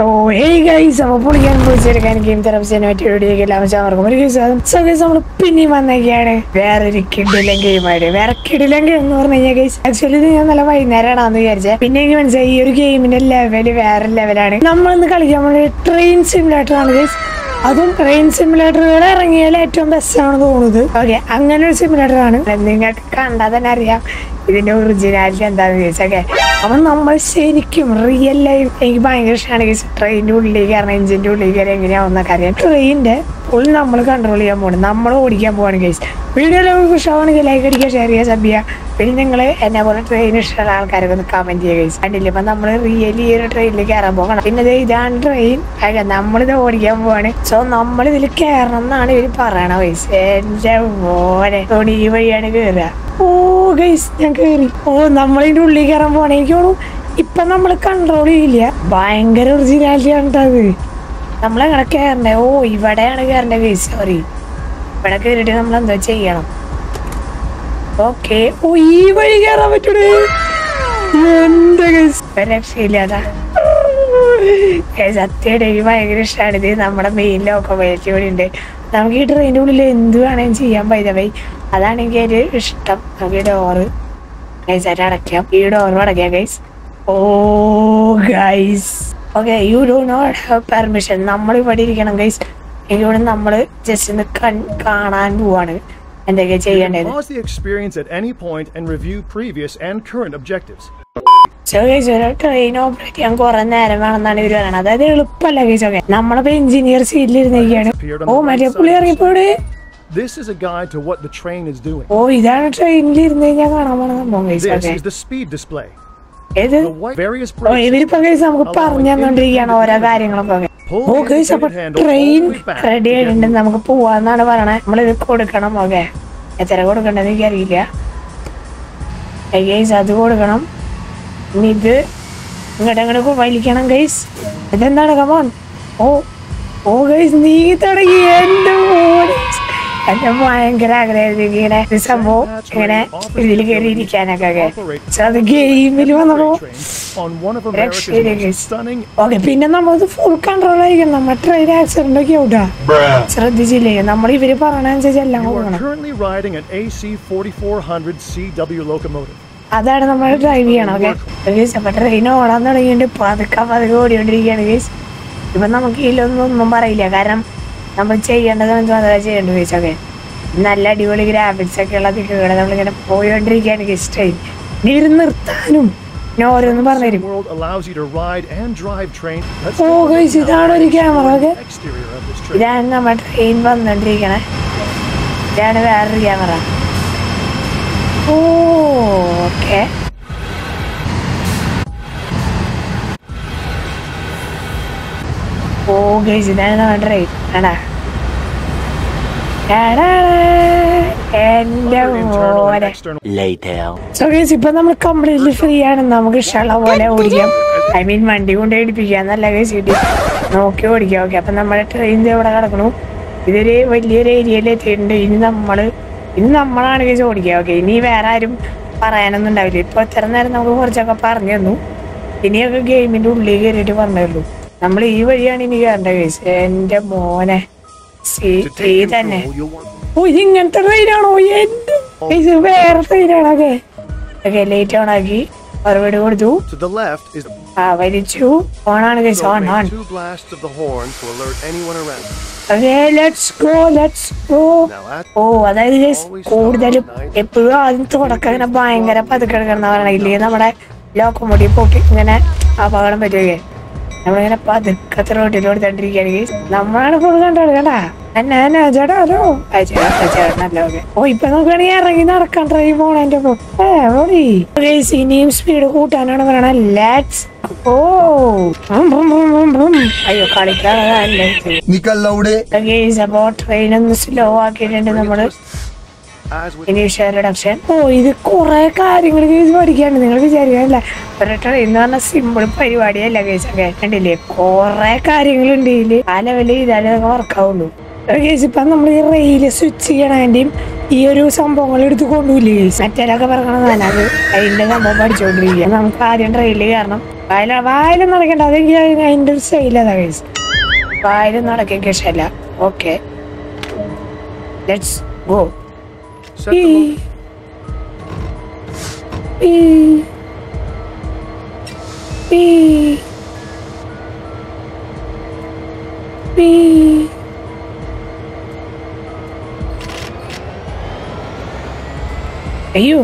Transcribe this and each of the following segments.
ഓ hey guys അപ്പോൾ പൊളിക്കാൻ പൊളിച്ചെടുക്കാൻ game തരം സിനിമാറ്റിക് വീഡിയോക്ക് എല്ലാം ചാവർക്കും ഒരു ഗൈസ് സോ ഗൈസ് നമ്മൾ പിന്നെയും വന്നൊക്കെയാണ് വേറൊരു കിടിലൻ ഗെയിമായിട്ട് വേറെ കിടിലൻ ഗെയിം എന്ന് പറഞ്ഞു കഴിഞ്ഞാൽ ഗൈസ് ആക്ച്വലി ഇത് ഞാൻ നല്ല വൈകുന്നേരമാണെന്ന് വിചാരിച്ചത് പിന്നെ എനിക്ക് മനസ്സിലായി ഈ ഒരു ഗെയിമിന്റെ ലെവല് വേറെ ലെവലാണ് നമ്മളിന്ന് കളിക്കാൻ പോകുന്നത് ട്രെയിൻ സിമുലേറ്റർ ആണ് ഗൈസ് അതും ട്രെയിൻ സിമുലേറ്ററുകൾ ഇറങ്ങിയാൽ ഏറ്റവും ബെസ്റ്റ് ആണ് തോന്നുന്നത് ഓക്കെ അങ്ങനെ ഒരു സിമുലേറ്റർ ആണ് നിങ്ങൾക്ക് കണ്ടാൽ തന്നെ അറിയാം ഇതിന്റെ ഒറിജിനാലിറ്റി എന്താണെന്ന് ചോദിച്ചൊക്കെ അപ്പൊ നമ്മൾ ശരിക്കും റിയൽ ലൈഫ് എനിക്ക് ഭയങ്കര ഇഷ്ടമാണ് ട്രെയിനിന്റെ ഉള്ളിലേക്ക് കയറണം എഞ്ചിന്റെ ഉള്ളിലേക്ക് കയറി എങ്ങനെയാവുന്നൊക്കെ അറിയാം ട്രെയിനിന്റെ ഫുൾ നമ്മൾ കൺട്രോൾ ചെയ്യാൻ പോകണം നമ്മൾ ഓടിക്കാൻ പോവാണ് ഗൈസ് വീഡിയോ നിങ്ങൾക്ക് ഇഷ്ടമാണെങ്കിൽ ലൈക്ക് അടിക്കുക ഷെയർ ചെയ്യുക സബ് ചെയ്യുക പിന്നെ നിങ്ങൾ എന്നെ പോലെ ട്രെയിൻ ഇഷ്ടമുള്ള ആൾക്കാരൊക്കെ ഒന്ന് കമന്റ് ചെയ്യുക ഗൈസ് കണ്ടില്ല അപ്പൊ നമ്മൾ റിയലി ഈ ഒരു ട്രെയിനിൽ കയറാൻ പോകണം പിന്നെ ദേ ഇതാണ് ട്രെയിൻ നമ്മളിത് ഓടിക്കാൻ പോവാണ് സോ നമ്മൾ ഇതിൽ കയറണം എന്നാണ് ഇവര് പറയണ ഗൈസ് എന്റെ മോനെ തോണി ഈ വഴിയാണ് കയറുക ഓ ഗൈസ് ഞാൻ കയറി ഓ നമ്മളിതിന്റെ ഉള്ളിൽ കയറാൻ പോവാണ് എനിക്ക് തോന്നുന്നു ഇപ്പൊ നമ്മൾ കൺട്രോൾ ചെയ്യില്ല ഭയങ്കര ഒറിജിനാലിറ്റി ആണ് ട്ടോ അത് നമ്മളെങ്ങനെ കയറണ്ടേ ഓ ഇവിടെയാണ് കയറണ്ടേ ഗൈസ് സോറി ഇവിടെ കയറിയിട്ട് നമ്മൾ എന്താ ചെയ്യണം ഓക്കെ ഓ ഈ വഴി കയറാൻ പറ്റൂടേ എന്റെ ഗൈസ് ഒരു രക്ഷയില്ലാതാ സത്യമായിട്ട് എനിക്ക് ഭയങ്കര ഇഷ്ടമാണ് ഇത് നമ്മുടെ മെയിൻ ലോക്കോമേറ്റ് ഇവിടെ ഉണ്ട് നമുക്ക് ഈ ട്രെയിനിന്റെ ഉള്ളിൽ എന്ത് വേണേലും ചെയ്യാൻ പൈതവൈ അതാണ് എനിക്ക് ഒരു ഇഷ്ടം നമുക്ക് ഈ ഡോറ് ഗൈസായിട്ട് അടയ്ക്കാം ഈ ഡോറും അടയ്ക്കാം guys oh guys okay you do not have permission നമ്മൾ ഇവിടെ ഇരിക്കണം ഗൈസ് ഇവിടെ നമ്മൾ ജസ്റ്റ് ഒന്ന് കൺ- കാണാൻ പോവാണ് എന്തൊക്കെ ചെയ്യേണ്ടത് Pause the experience at any point and review previous and current objectives. So guys ഒരു ട്രെയിൻ ഓപ്പറേറ്റ് ചെയ്യാൻ കുറെ നേരം വേണമെന്നാണ് ഇവര് പറയുന്നത് അതായത് എളുപ്പമല്ല ഗൈസ് ഒക്കെ നമ്മളിപ്പോ എഞ്ചിനീയർ സീറ്റിൽ ഇരുന്നിരിക്കുകയാണ് ഓ മറ്റേ പുള്ളി ഇറങ്ങിപ്പോടെ This is a guide to what the train is doing. ഓ ഇതാണ് ട്രെയിനിൽ ഇരുന്ന് കഴിഞ്ഞാൽ കാണാൻ പോണ സംഭവം ഗൈസ് This ഒക്കെ is the speed display. ഏത് The white various oh brakes ഇവരിപ്പോ ഗൈസ് നമുക്ക് പറഞ്ഞു തന്നോണ്ടിരിക്കുകയാണ് ഓരോ കാര്യങ്ങളൊക്കെ ഒക്കെ. ഓ ഗൈസ് അപ്പൊ ട്രെയിൻ റെഡി ആയിട്ടുണ്ട് നമുക്ക് പോവാന്നാണ് പറയണേ നമ്മളിത് കൊടുക്കണം ഓക്കെ എത്ര കൊടുക്കണ്ടെന്ന് എനിക്കറിയില്ല ഗൈസ് അത് കൊടുക്കണം ഇനി ഇത് ഇങ്ങോട്ട് അങ്ങോട്ട് വലിക്കണം ഗൈസ് ഇതെന്താണ് കമോൺ ഓ ഓ ഗൈസ് നീ തുടങ്ങി എന്റെ മോനെ എന്റെ ഭയങ്കര ആഗ്രഹമായിരുന്നു ഇങ്ങനെ ഒരു സംഭവം ഇങ്ങനെ ഇതിൽ കയറി ഇരിക്കാനൊക്കെ ഒക്കെ പക്ഷെ അത് ഗെയിമിൽ വന്നപ്പോ train on one of രക്ഷയില്ല America's guys. most stunning okay പിന്നെ നമ്മൾ ഫുൾ കൺട്രോൾ ആയിരിക്കണം നമ്മൾ ട്രെയിൻ ആക്സിഡന്റ് ഒക്കെ ഔട്ടാ ശ്രദ്ധിച്ചില്ലേ നമ്മൾ ഇവര് പറയണനുസരിച്ച് എല്ലാം You are കൊടുക്കണം currently riding an AC 4400 CW locomotive. അതാണ് നമ്മൾ ഡ്രൈവ് ചെയ്യണം ഓക്കെ അപ്പൊ ട്രെയിൻ ഓടാൻ തുടങ്ങിയിട്ട് പതുക്കെ പതുക്കെ ഓടിക്കൊണ്ടിരിക്കുകയാണ് ഗേസ് ഇപ്പൊ നമുക്ക് ഇതിലൊന്നും ഒന്നും പറയില്ല കാരണം നമ്മൾ ചെയ്യേണ്ടത് മാത്രമേ ചെയ്യേണ്ടത് ഗേസ് ഓക്കെ നല്ല അടിപൊളി ഗ്രാഫിക്സ് ഒക്കെ ഉള്ള ദിക്കുകളെ നമ്മളിങ്ങനെ പോയോണ്ടിരിക്കുകയാണ് ഗേസ് ട്രെയിൻ ഇനി ഇത് നിർത്താനും ഞാൻ ഓരോന്ന് പറഞ്ഞുതരും world allows you to ride and drive train. Let's oh take a look guys now ഇതാണ് ഒരു at the camera okay exterior of this train. ഇതാണ് നമ്മുടെ ട്രെയിൻ വന്നോണ്ടിരിക്കണേ ഇതാണ് വേറൊരു camera oh okay oh guys ഇതാണ് നമ്മുടെ ട്രെയിൻ ആടാ എന്റെ Other internal and മോനെ external Later. സോ ഗൈസ് ഇപ്പൊ നമ്മൾ കംപ്ലീറ്റ്ലി ഫ്രീ ആണ് നമുക്ക് ഇഷ്ടമുള്ള പോലെ ഓടിക്കാം ഐ മീൻ വണ്ടി കൊണ്ട് ഇടിപ്പിക്കാം നല്ല ഗൈസ് ഇടി നോക്കി ഓടിക്കാം ഓക്കെ അപ്പൊ നമ്മുടെ ട്രെയിൻ എവിടെ കിടക്കണു ഇതൊരു വലിയൊരു ഏരിയയിൽ എത്തിയിട്ടുണ്ട് ഇനി നമ്മള് ഇനി നമ്മളാണ് ഗൈസ് ഓടിക്കുക ഓക്കെ ഇനി വേറെ ആരും പറയാനൊന്നും ഉണ്ടാവില്ല ഇപ്പൊ ഇത്ര നേരം നമുക്ക് കുറച്ചൊക്കെ പറഞ്ഞു തന്നു ഇനിയൊക്കെ ഗെയിമിന്റെ ഉള്ളിൽ കയറിയിട്ട് പറഞ്ഞുള്ളൂ നമ്മൾ ഈ വഴിയാണ് ഇനി കയറേണ്ടത് ഗൈസ് എന്റെ മോനെ സീ To ഈ take തന്നെ control, you'll want ഓ ഇത് ഇങ്ങനത്തെ ട്രെയിനാണോ എന്റെ ഇത് വേറെ ട്രെയിനാണ് ഓക്കെ ഓക്കെ ലേറ്റ് ഓൺ ആക്കി മറുപടി കൊടുത്തു To the left is ആ വലിച്ചു ഓണാണ് guys so on on make two blasts of the horn to alert anyone around. Okay let's go let's go Now at oh അതായത് ഗൈസ് കൂടുതലും എപ്പോഴും ആദ്യം തുടക്കം ഇങ്ങനെ ഭയങ്കര പതുക്കെ എടുക്കണം പറയണ ഇല്ലെങ്കിൽ നമ്മുടെ ലോക്കോമോട്ടി പൊട്ടി ഇങ്ങനെ അപകടം പറ്റുകയെ നമ്മളിങ്ങനെ പതുക്കത്തെ റോട്ടിൽ കൊടുത്തോണ്ടിരിക്കുകയാണ് ഗൈസ് നമ്മളാണ് ഫുൾ കണ്ടോ കണ്ടാ എന്നെ എന്നെ ചേട്ടാ ഹലോ ആ ചേട്ടാ ആ ചേട്ടനല്ല ഓക്കെ ഓ ഇപ്പൊ നോക്കുകയാണെങ്കിൽ ഇറങ്ങി നടക്കാൻ ട്രെയിൻ പോണതിന്റെ ഒപ്പം ഏ ഓടി ഗൈസ് ഇനിയും സ്പീഡ് കൂട്ടാനാണ് പറയണ let's oh boom, boom, boom, boom, boom. അയ്യോ കളിക്കാതെ निकल लौड़े ഗൈസ് അപ്പോ ട്രെയിൻ ഒന്ന് സ്ലോ ആക്കിയിട്ടുണ്ട് നമ്മള് as with initial reduction oh ഇത് കുറെ കാര്യങ്ങൾ കേസ് പഠിക്കാണ്ട് നിങ്ങൾ വിചാരിക്കാനില്ല ഒരു ട്രെയിൻ എന്ന് പറഞ്ഞ സിമ്പിൾ പരിപാടിയല്ല കേസ് ഒക്കെ കണ്ടില്ലേ കുറെ കാര്യങ്ങളുണ്ട് ഇതില് ആ ലെവലിൽ ഇതാലേ വർക്കാവുള്ളൂ കേസ് ഇപ്പൊ നമ്മൾ ഈ റെയില് സ്വിച്ച് ചെയ്യണതിന്റെയും ഈ ഒരു സംഭവങ്ങൾ എടുത്ത് കൊണ്ടുപോയില്ലേ കേസ് മറ്റേലൊക്കെ പറയണതാണ് അത് അതിന്റെ സംഭവം പഠിച്ചുകൊണ്ടിരിക്കുക നമുക്ക് ആദ്യം ട്രെയിനിൽ കയറണം വായില വായിലും നടക്കണ്ട അതെങ്കിൽ അതിന്റെ ഒരു സ്റ്റൈലതാ കൈസ് വായിലും നടക്കാൻ ഇഷ്ടമല്ല okay let's go Set the mo- അയ്യോ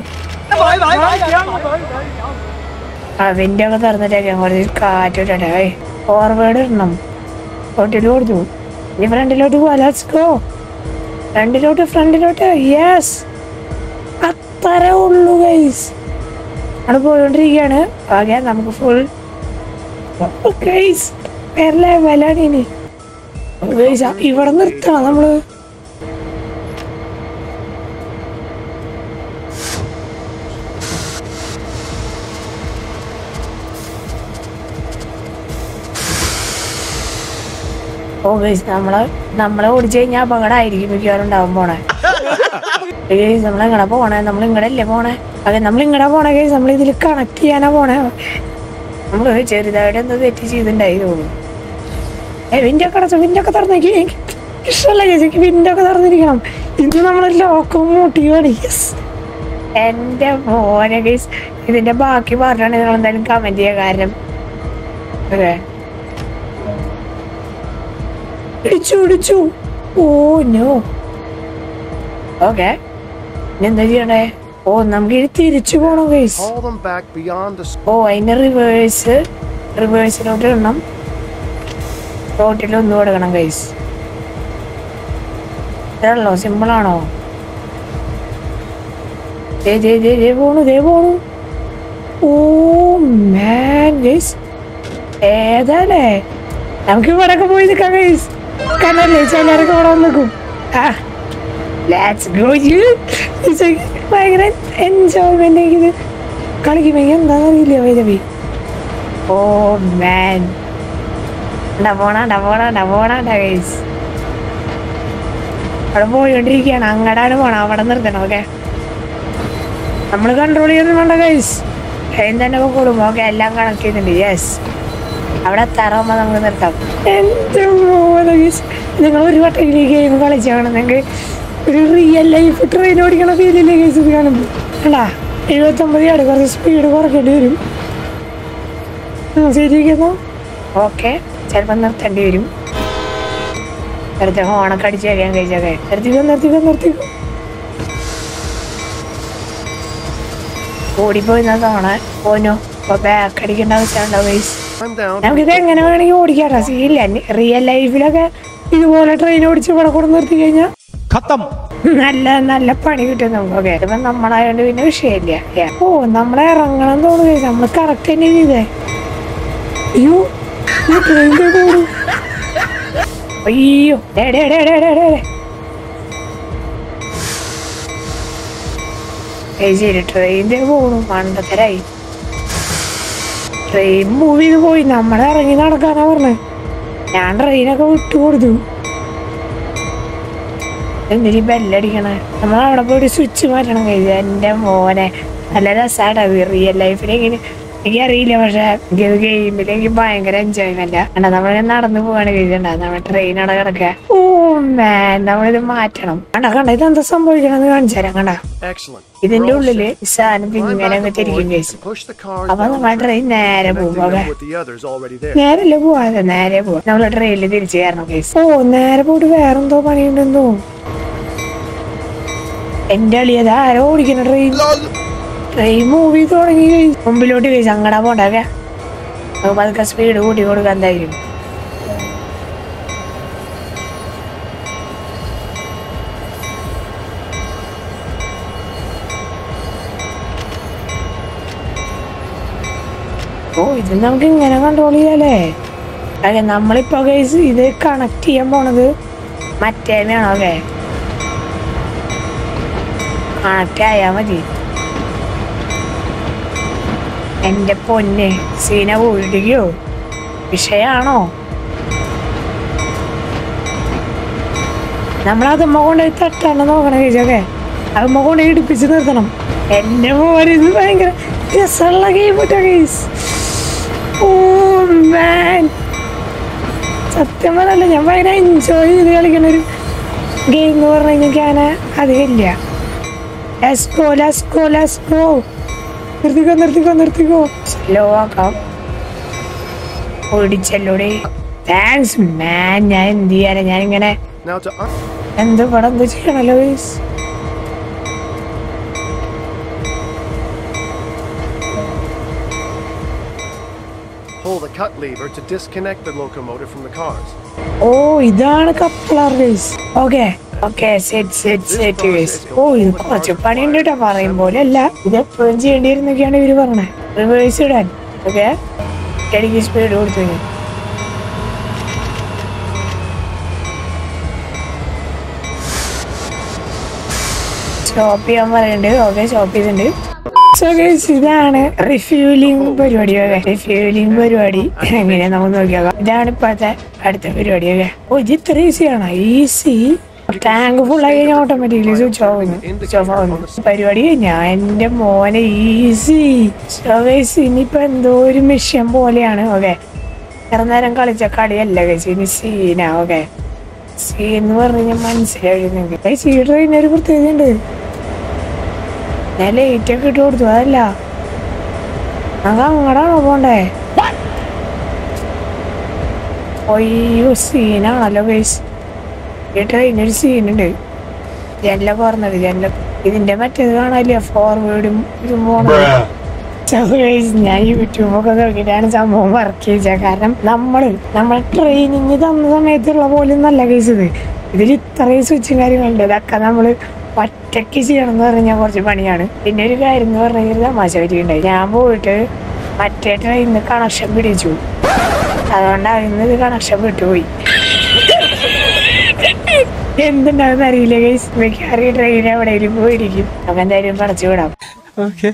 ആ വിൻഡോ ഒക്കെ തുറന്നിട്ടേക്കാം കുറച്ച് കാറ്റിട്ടെ ഫോർവേഡ് ഇടണം ഫ്രണ്ടിൽ കൊടുത്തു ഇനി ഫ്രണ്ടിലോട്ട് പോവാ ലെറ്റ്സ് ഗോ ഫ്രണ്ടിലോട്ട് ഫ്രണ്ടിലോട്ട് യെസ് അത്രേ ഉള്ളൂ ഗൈസ് അവിടെ പോയോണ്ടിരിക്കുകയാണ് ആകെ നമുക്ക് ഫുൾ ഗൈസ് വേറെ ലെവലാണ് ഇനി ഗൈസ് ഇവിടെ നിർത്തണം നമ്മള് ഓ ഗൈസ് നമ്മളെ നമ്മളെ ഓടിച്ചു കഴിഞ്ഞാൽ അപകടമായിരിക്കും മിക്കവാറും ഉണ്ടാവും പോണേ ഗൈസ് നമ്മൾ ഇങ്ങടെ പോണേ നമ്മൾ ഇങ്ങടല്ലേ പോണേ അതെ നമ്മൾ ഇങ്ങടെ പോണേ ഗൈസ് നമ്മൾ ഇതിൽ കണക്ട് ചെയ്യാനാ പോണേ നമ്മൾ ചെറുതായിട്ട് എന്തോ തെറ്റ് ചെയ്തിട്ടുണ്ടായി തോന്നുന്നു ഏ വിൻഡോ ഒക്കെ അടച്ചു വിൻഡോ ഒക്കെ തുറന്നേക്ക് ഇഷ്ടമല്ല ഗൈസ് എനിക്ക് വിൻഡോ ഒക്കെ തുറന്നിരിക്കണം ഇന്ന് നമ്മൾ ലോക്കും മൂട്ടിയാണ് യെസ് എന്റെ മോനെ ഗൈസ് ഇതിന്റെ ബാക്കി പറഞ്ഞാണ് നിങ്ങൾ എന്തായാലും കമന്റ് ചെയ്യുക കാരണം അതെ ഇടിച്ചു ഇടിച്ചു ഓ നോ ഓക്കെ എന്താ ചെയ്യണേ ഓ നമുക്ക് ഇനി തിരിച്ചു പോണോ guys Haul them back beyond the. s- oh അതിന്റെ റിവേഴ്സ് റിവേഴ്സിലോട്ട് ഇടണം റോട്ടിൽ ഒന്നും കൊടുക്കണം ഗൈസ് ഇതാണല്ലോ സിമ്പിൾ ആണോ ദേ ദേ ദേ ദേ പോണു ദേ പോണു ഓ മാൻ ഗൈസ് ഏതാലേ നമുക്ക് ഇവിടെയൊക്കെ പോയി നിൽക്കാം ഗൈസ് കണ്ടല്ലേ ചിലരൊക്കെ ഇവിടെ വന്ന് നിൽക്കും ആ ലെറ്റ്സ് ഗോ യു ഭയങ്കര എൻജോയ്മെന്റ് ഇത് കളിക്കുമെങ്കിൽ എന്താണെന്നറിയില്ല വൈദവി ഓ മാൻ ഡബോണ ഡബോണ ഡബോണ ഗൈസ് അവിടെ പോയിക്കൊണ്ടിരിക്കുകയാണ് അങ്ങടാണ് പോണം അവിടെ നിർത്തണം ഓക്കെ നമ്മൾ കൺട്രോൾ ചെയ്യുന്നു വേണ്ട ഗൈസ് ട്രെയിൻ തന്നെ കൂടും ഓക്കെ എല്ലാം കണക്ട് ചെയ്തിട്ടുണ്ട് യെസ് അവിടെ എത്താറാകുമ്പോൾ നമുക്ക് നിർത്താം എന്റെ മോനെ ഗൈസ് നിങ്ങൾ ഒരു വട്ടം ഈ ഗെയിം കളിച്ചാണെങ്കിൽ ഒരു റിയൽ ലൈഫ് ട്രെയിൻ ഓടിക്കണ ഫീലില്ലേ ഗൈസ് ഇത് കാണുമ്പോൾ അല്ല എഴുപത്തൊമ്പത് ആണ് കുറച്ച് സ്പീഡ് കുറയ്ക്കേണ്ടി വരും ശരിക്കുന്നു ഓക്കെ ചിലപ്പോൾ നിർത്തേണ്ടി വരും വെറുതെ ഹോണൊക്കെ അടിച്ച് കഴിയാൻ കഴിച്ചൊക്കെ നിർത്തിക്കോ നിർത്തിക്കോ നിർത്തിക്കോ ഓടിപ്പോയി തോണ പോനോ അപ്പൊ ബാക്ക് അടിക്കേണ്ട ആവശ്യം ഉണ്ടാവും ഗൈസ് I'm down. നമുക്കിത് എങ്ങനെ വേണമെങ്കിൽ ഓടിക്കാട്ടോ സീല്ല റിയൽ ലൈഫിലൊക്കെ ഇതുപോലെ ട്രെയിൻ ഓടിച്ച് ഇവിടെ കൂടെ നിർത്തി കഴിഞ്ഞാൽ നല്ല നല്ല പണി കിട്ടും നമുക്ക് ഓക്കെ ഇപ്പൊ നമ്മളായോണ്ട് പിന്നെ വിഷയമില്ല Yeah. ഓ നമ്മളെ ഇറങ്ങണം തോന്നുന്നു നമ്മള് കറക്റ്റ് തന്നെ ചെയ്തേ അയ്യോ ഈ train ദേ പോണു. അയ്യോ ഡേ ഡേ ഡേ ഡേ ഡേ ഡേ ഏയ് ശരി ട്രെയിൻ പോണു മണ്ടത്തരായി ട്രെയിൻ മൂവ് ചെയ്ത് പോയി നമ്മളെ ഇറങ്ങി നടക്കാനാ പറഞ്ഞത് ഞാൻ ട്രെയിനൊക്കെ വിട്ടു കൊടുത്തു എന്തിനീ ബെല്ലടിക്കണേ നമ്മൾ അവിടെ പോയിട്ട് സ്വിച്ച് മാറ്റണം കഴിച്ചു എൻ്റെ മോനെ നല്ല രസമായിട്ടാ റിയൽ ലൈഫിൽ ഇങ്ങനെ എനിക്ക് അറിയില്ല പക്ഷെ എനിക്ക് ഗെയിമിൽ എനിക്ക് ഭയങ്കര എൻജോയ്മെന്റ് കണ്ടാ നമ്മളിങ്ങനെ നടന്നു പോവാണ് കഴിച്ചിട്ടുണ്ടാ നമ്മൾ ട്രെയിൻ അവിടെ കിടക്കുക ഓ മാൻ നമ്മളിത് മാറ്റണം കണ്ട കണ്ട ഇതെന്താ സംഭവിക്കണമെന്ന് കാണിച്ചു തരാം കണ്ട Excellent. ഇതിന്റെ We're all ഉള്ളില് set. ഈ സാധനം Climb ഇങ്ങനെ back അങ്ങ് തിരിക്കും aboard കേസ് and push the cars അപ്പൊ down നമ്മുടെ the ട്രെയിൻ നേരെ പോകും connecting okay them with the others already there. നേരല്ലേ പോവാതെ നേരെ പോവാ നമ്മളെ ട്രെയിനിൽ തിരിച്ചു കയറണം കേസ് ഓ നേരെ പോയിട്ട് വേറെന്തോ പണിയുണ്ടെന്ന് തോന്നുന്നു എന്റെ അളിയത് ആരോ ഓടിക്കുന്ന ട്രെയിൻ ട്രെയിൻ മൂവി തുടങ്ങി guys. മുമ്പിലോട്ട് കഴിച്ച് അങ്ങടാ പോണ്ടൊക്കെ നമുക്ക് പതുക്കെ സ്പീഡ് കൂട്ടി കൊടുക്കാൻ എന്തായാലും ഓ ഇത് നമുക്ക് ഇങ്ങനെ കൺട്രോൾ ചെയ്യാലേ അതെ നമ്മളിപ്പോ ഗൈസ് ഇത് കണക്ട് ചെയ്യാൻ പോണത് മറ്റേനാണോ അല്ലേ കണക്ട് ആയാ മതി എന്റെ പൊന്നെ സീന പോയിടിക്കോ വിഷയാണോ നമ്മളതുമ്മ കൊണ്ടുപോയി തട്ടാണ് നോക്കണേ ചേച്ചൊക്കെ അതുമ്മ കൊണ്ടുപോയി ഇടിപ്പിച്ച് നിർത്തണം എന്റെ മോനെ ഇത് ഭയങ്കര രസമുള്ള ഗെയിം കേട്ടോ ഗൈസ് ഓ മാൻ സത്യം പറഞ്ഞല്ല ഞാൻ ഭയങ്കര എൻജോയ് ചെയ്ത് കളിക്കണ ഒരു ഗെയിം എന്ന് പറഞ്ഞു കഴിഞ്ഞാൽ ഞാൻ അതില്ല let's go let's go let's go നിർത്തിക്കോ നിർത്തിക്കോ നിർത്തിക്കോ സ്ലോ ആക്കാം ഓടിച്ചല്ലോടെ താങ്ക്സ് മാൻ ഞാൻ എന്ത് ചെയ്യാനാ ഞാൻ ഇങ്ങനെ Now to un- എന്ത് പടം എന്ത് ചെയ്യണല്ലോ guys? pull the cut lever to disconnect the locomotive from the cars. Oh ഇതാണ് coupler guys okay okay set set set guys oh ഇത് കുറച്ച് പണിയുണ്ട് കേട്ടോ പറയും പോലെ അല്ല ഇത് എപ്പോഴും ചെയ്യേണ്ടി വരുന്നൊക്കെയാണ് ഇവര് പറഞ്ഞത് റിവേഴ്സ് ഇടാൻ ഓക്കെ എനിക്ക് സ്പീഡ് കൊടുത്തു ഞാൻ സ്റ്റോപ്പ് ചെയ്യാൻ പറയുന്നുണ്ട് ഓക്കെ സ്റ്റോപ്പ് ചെയ്തിട്ടുണ്ട് സോ ഗൈസ് ഇതാണ് റിഫ്യൂലിംഗ് പരിപാടി ഓക്കെ റിഫ്യൂലിംഗ് പരിപാടി എങ്ങനെയാ നമുക്ക് നോക്കിയാക്കാം ഇതാണ് ഇപ്പോഴത്തെ അടുത്ത പരിപാടി ഓക്കെ ഓ ഇത് ഇത്ര ഈസിയാണ് ഈസി ടാങ്ക് ഫുൾ ആയി കഴിഞ്ഞാൽ ഓട്ടോമാറ്റിക്കലി സ്വിച്ച് ഓഫ് ആവുന്നു സ്വിച്ച് ഓഫ് ആവുന്നു പരിപാടി ഞാൻ എന്റെ മോനെ ഈസി സോ ഗൈസ് ഇനിയിപ്പോ എന്തോ ഒരു മിഷൻ പോലെയാണ് ഓക്കെ ഇത്ര നേരം കളിച്ച കളിയല്ല ഗൈസ് ഇനി സീനാ ഓക്കെ സീൻ എന്ന് പറഞ്ഞു കഴിഞ്ഞാൽ മനസ്സിലായി നിങ്ങൾക്ക് സീ ട്രെയിൻ ഒരു പ്രത്യേകത ഉണ്ട് ഞാൻ ലേറ്റ് ഒക്കെ ഇട്ട് കൊടുത്തു അതല്ല നമുക്ക് അങ്ങടാണോ പോണ്ടേ ഒയ്യോ സീനാണല്ലോ ഗൈസ് ഈ ട്രെയിനൊരു സീനുണ്ട് ജനല പറഞ്ഞത് ജനല ഇതിന്റെ മറ്റേത് കാണാനില്ല ഫോർവേഡും ഇതും പോണത് So guys, ഞാൻ യൂട്യൂബൊക്കെ നോക്കിയിട്ടാണ് സംഭവം വർക്ക് ചെയ്തത് കാരണം നമ്മള് നമ്മളെ ട്രെയിനിങ് തന്ന സമയത്തുള്ള പോലെ നല്ല കേസ് ഇത് ഇതിൽ ഇത്രയും സ്വിച്ചും കാര്യങ്ങളുണ്ട് ഇതൊക്കെ നമ്മള് ഒറ്റയ്ക്ക് ചെയ്യണം എന്ന് പറഞ്ഞാൽ കുറച്ച് പണിയാണ് പിന്നെ ഒരു കാര്യം എന്ന് പറഞ്ഞാൽ തമാശ പറ്റിയിട്ടുണ്ടായി ഞാൻ പോയിട്ട് മറ്റേ ട്രെയിനിന് കണക്ഷൻ പിടിച്ചു അതുകൊണ്ടാണ് ഇന്ന് ഇത് കണക്ഷൻ വിട്ടുപോയി എന്തുണ്ടാവുന്ന അറിയില്ല ഗൈസ് മിക്കവാറും ട്രെയിൻ എവിടെയെങ്കിലും പോയിരിക്കും നമുക്ക് എന്തായാലും പടച്ചു വിടാം Okay.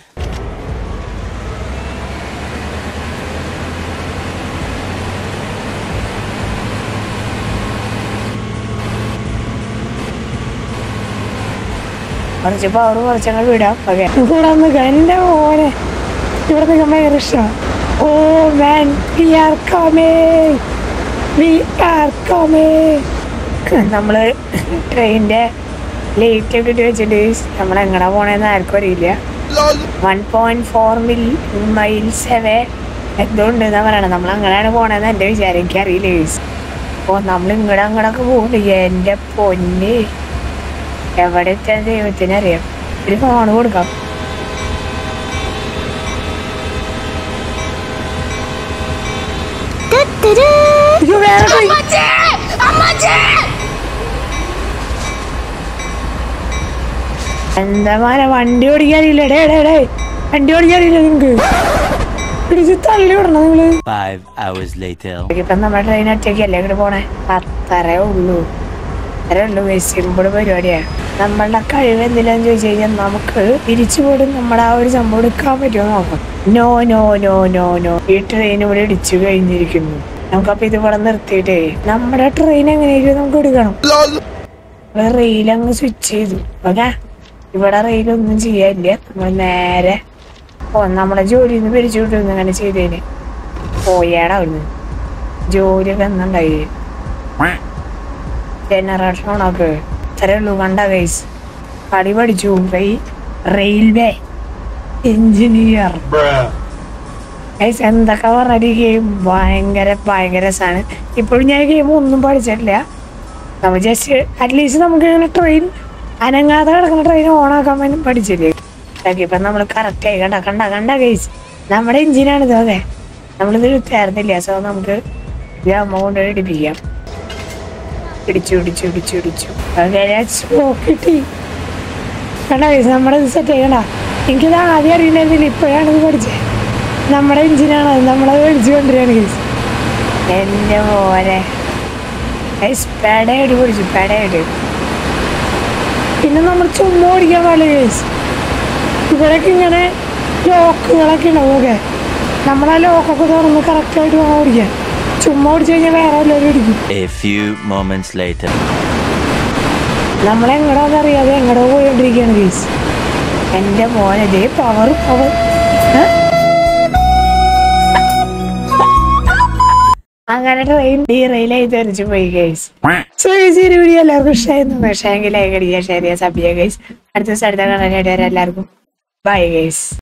കുറച്ച് പവർ കുറച്ചങ്ങ് വിടാം ഓക്കെ കൂടെ നിൽക്കാം എൻ്റെ മോനെ ഇവിടെ നിൽക്കാൻ ഭയങ്കര ഇഷ്ടമാണ് oh man we are coming we are coming നമ്മള് ട്രെയിനിന്റെ ലേറ്റ് ഒക്കെ ഇട്ട് വെച്ചിട്ട് നമ്മൾ എങ്ങടാ പോണേന്ന് ആർക്കും അറിയില്ല one point four mil miles away എന്തോ ഉണ്ട് എന്നാ പറയണത് നമ്മൾ അങ്ങനെയാണ് പോണേന്ന് എൻ്റെ വിചാരം എനിക്ക് അറിയില്ല ഓ നമ്മൾ ഇങ്ങടെ അങ്ങടൊക്കെ പോകുന്നുണ്ട് എൻ്റെ പൊന്ന് എവിടെ എത്താൻ ദൈവത്തിനറിയാം ഒരു ഫോൺ കൊടുക്കാം അയ്യോ, വേറെ train. എന്താ മാന വണ്ടി ഓടിക്കാറില്ല ഡേ ഡേ ഡേ വണ്ടി ഓടിക്കാറില്ല നിങ്ങക്ക് പിടിച്ച് തള്ളി വിടണം നിങ്ങള് Five hours later. ഇപ്പം നമ്മുടെ ട്രെയിൻ ഒറ്റയ്ക്കല്ലേ ഇങ്ങോട്ട് പോണേ അത്രേ ഉള്ളൂ അത്രേ ഉള്ളൂ സിമ്പിൾ പരിപാടിയാണ് നമ്മളുടെ കഴിവ് എന്തിനാന്ന് ചോദിച്ചു കഴിഞ്ഞാൽ നമുക്ക് തിരിച്ചുപോലും നമ്മുടെ ആ ഒരു സംഭവം എടുക്കാൻ പറ്റുമോ നോക്കാം no no no no no ഈ ട്രെയിൻ ഇവിടെ ഇടിച്ചു കഴിഞ്ഞിരിക്കുന്നു നമുക്കപ്പൊ ഇത് ഇവിടെ നിർത്തിയിട്ടേ നമ്മുടെ ട്രെയിൻ എങ്ങനെയായിരിക്കും നമുക്ക് എടുക്കണം റെയിൽ അങ്ങ് സ്വിച്ച് ചെയ്തു ഓക്കെ ഇവിടെ റെയിലൊന്നും ചെയ്യാനില്ല നമ്മൾ നേരെ ഓ നമ്മളെ ജോലിയിൽ നിന്ന് പിരിച്ചു വിട്ടു അങ്ങനെ ചെയ്തേന് പോയാടാ അവിടുന്ന് ജോലിയൊക്കെ എന്നുണ്ടായി ജനറേഷൻ ഓണാക്ക് ഇത്രേ ഉള്ളൂ കണ്ട ഗൈസ് കളി പഠിച്ചു റെയി റെയിൽവേ എഞ്ചിനീയർ ഗൈസ് എന്തൊക്കെ പറഞ്ഞ ഗെയിം ഭയങ്കര ഭയങ്കര രസമാണ് ഇപ്പോഴും ഞാൻ ഗെയിം ഒന്നും പഠിച്ചിട്ടില്ല നമ്മൾ ജസ്റ്റ് അറ്റ്ലീസ്റ്റ് നമുക്ക് ഇങ്ങനെ ട്രെയിൻ അനങ്ങാതെ കിടക്കുന്ന ട്രെയിൻ ഓണാക്കാൻ വേണ്ടി പഠിച്ചില്ലേ ഇപ്പം നമ്മൾ കറക്റ്റ് ആയി കണ്ട കണ്ട കണ്ട ഗൈസ് നമ്മുടെ എഞ്ചിനാണിത് അതെ നമ്മളിത് തരുന്നില്ല സോ നമുക്ക് ഇത് അമ്മ കൊണ്ട് ഇടിപ്പിക്കാം ഇടിച്ചു ഇടിച്ചു ഇടിച്ചു ഇടിച്ചു ഓ കിട്ടി കണ്ട ഗൈസ് നമ്മുടെ ഇത് സെറ്റ് ചെയ്യണ്ട എനിക്കിത് ആദ്യം അറിയില്ലായിരുന്നില്ല ഇപ്പോഴാണ് ഇത് പഠിച്ചത് നമ്മുടെ എഞ്ചിനാണ് അത് നമ്മളത് മേടിച്ചു കൊണ്ടുവരികയാണ് ഗൈസ് എൻ്റെ പോലെ ഗൈസ് പെടയടി പിടിച്ചു പെടയടി പിന്നെ നമ്മൾ ചുമ്മാ ഓടിക്കാൻ പാടില്ല ഗൈസ് ഇവിടെയൊക്കെ ഇങ്ങനെ ലോക്കുകളൊക്കെ ഉണ്ടാവും ഓക്കെ നമ്മൾ ആ ലോക്കൊക്കെ തുറന്ന് കറക്റ്റായിട്ട് വേണം ഓടിക്കാൻ ചുമ്മാ ഓടിച്ചു കഴിഞ്ഞാൽ വേറെ എല്ലാവരും ഇടിക്കും A few moments later. നമ്മളെങ്ങടാന്ന് അറിയാതെ എങ്ങടോ പോയിക്കൊണ്ടിരിക്കുകയാണ് ഗൈസ് എൻ്റെ മോനെ ദേ പവർ പവർ അങ്ങനെ ട്രെയിൻ ഡീ റെയിലായി തെറിച്ചു പോയി ഗൈസ് സോ ഗൈസ് ഈ വീഡിയോ എല്ലാവർക്കും ഇഷ്ടമായിരുന്നു ഇഷ്ടമെങ്കിൽ ലൈക്ക് അടിക്കുക ഷെയർ ചെയ്യുക സബ് ചെയ്യുക ഗൈസ് അടുത്ത ദിവസം അടുത്ത കാണാനായിട്ട് വരാം എല്ലാവർക്കും ബൈ ഗൈസ്